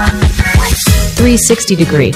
360 degree.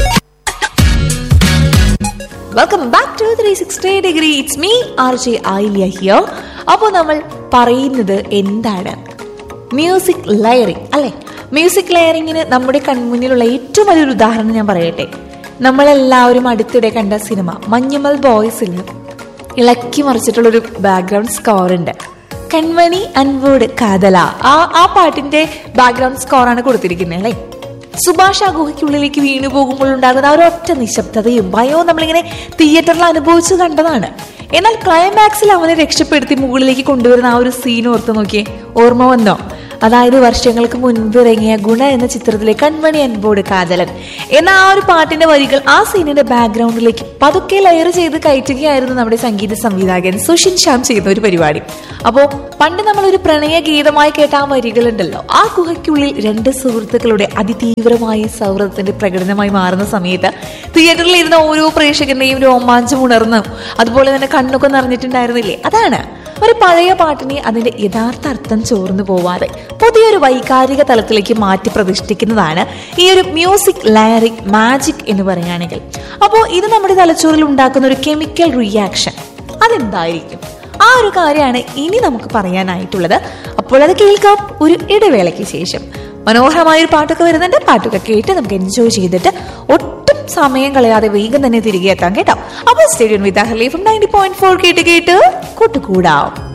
Welcome back to three sixty degree it's me R J Aayilya here അപ്പോൾ നമ്മൾ പറയുന്നത് എന്താണ് മ്യൂസിക് ലെയറിംഗ് അല്ലെ മ്യൂസിക് ലെയറിങ്ങിന് നമ്മുടെ കൺമുന്നിലുള്ള ഏറ്റവും വലിയൊരു ഉദാഹരണം ഞാൻ പറയട്ടെ നമ്മളെല്ലാവരും അടുത്തിടെ കണ്ട സിനിമ മഞ്ഞുമൽ ബോയ്സിൽ ഇളക്കി മറിച്ചിട്ടുള്ളൊരു ബാക്ക്ഗ്രൗണ്ട് സ്കോർ ഉണ്ട് കൺമണി അൻവോട് കാതല ആ ആ പാട്ടിന്റെ ബാക്ക്ഗ്രൗണ്ട് സ്കോറാണ് കൊടുത്തിരിക്കുന്നത് അല്ലേ സുഭാഷ് ആ ഗുഹയ്ക്കുള്ളിലേക്ക് വീണു പോകുമ്പോൾ ഉണ്ടാകുന്ന ആ ഒരു ഒറ്റ നിശബ്ദതയും ഭയവും നമ്മളിങ്ങനെ തിയേറ്ററിൽ അനുഭവിച്ചു കണ്ടതാണ് എന്നാൽ ക്ലൈമാക്സിൽ അവനെ രക്ഷപ്പെടുത്തി മുകളിലേക്ക് കൊണ്ടുവരുന്ന ആ ഒരു സീൻ ഓർത്ത് നോക്കിയേ ഓർമ്മ വന്നോ അതായത് വർഷങ്ങൾക്ക് മുൻപ് ഇറങ്ങിയ ഗുണ എന്ന ചിത്രത്തിലെ കൺമണി അൻപോട് കാതലൻ എന്ന ആ ഒരു പാട്ടിന്റെ വരികൾ ആ സീനിന്റെ ബാക്ക്ഗ്രൗണ്ടിലേക്ക് പതുക്കെ ലെയർ ചെയ്ത് കയറ്റുകയായിരുന്നു നമ്മുടെ സംഗീത സംവിധായകൻ സുഷിൻ ശ്യാം ചെയ്ത ഒരു പരിപാടി അപ്പോ പണ്ട് നമ്മൾ ഒരു പ്രണയ ഗീതമായി കേട്ട ആ വരികളുണ്ടല്ലോ ആ ഗുഹയ്ക്കുള്ളിൽ രണ്ട് സുഹൃത്തുക്കളുടെ അതിതീവ്രമായ സൗഹൃദത്തിന്റെ പ്രകടനമായി മാറുന്ന സമയത്ത് തിയേറ്ററിൽ ഇരുന്ന ഓരോ പ്രേക്ഷകന്റെയും രോമാഞ്ചം ഉണർന്നു അതുപോലെ തന്നെ കണ്ണൊക്കെ നിറഞ്ഞിട്ടുണ്ടായിരുന്നില്ലേ അതാണ് ഒരു പഴയ പാട്ടിനെ അതിന്റെ യഥാർത്ഥ അർത്ഥം ചോർന്നു പോവാതെ പുതിയൊരു വൈകാരിക തലത്തിലേക്ക് മാറ്റി പ്രതിഷ്ഠിക്കുന്നതാണ് ഈ ഒരു മ്യൂസിക് ലയറിക് മാജിക് എന്ന് പറയുകയാണെങ്കിൽ അപ്പോൾ ഇത് നമ്മുടെ തലച്ചോറിൽ ഉണ്ടാക്കുന്ന ഒരു കെമിക്കൽ റിയാക്ഷൻ അതെന്തായിരിക്കും ആ ഒരു കാര്യമാണ് ഇനി നമുക്ക് പറയാനായിട്ടുള്ളത് അപ്പോൾ അത് കേൾക്കാം ഒരു ഇടവേളയ്ക്ക് ശേഷം മനോഹരമായ ഒരു പാട്ടൊക്കെ വരുന്നുണ്ട് പാട്ടൊക്കെ കേട്ട് നമുക്ക് എൻജോയ് ചെയ്തിട്ട് ഒട്ടും സമയം കളയാതെ വേഗം തന്നെ തിരികെ എത്താം കേട്ടോ അപ്പോൾ സ്റ്റേഡിയം വിത്ത് ഹലീഫും നയൻറ്റി പോയിന്റ് ഫോർ കേട്ട് കേട്ട് കൂട്ടുകൂടാം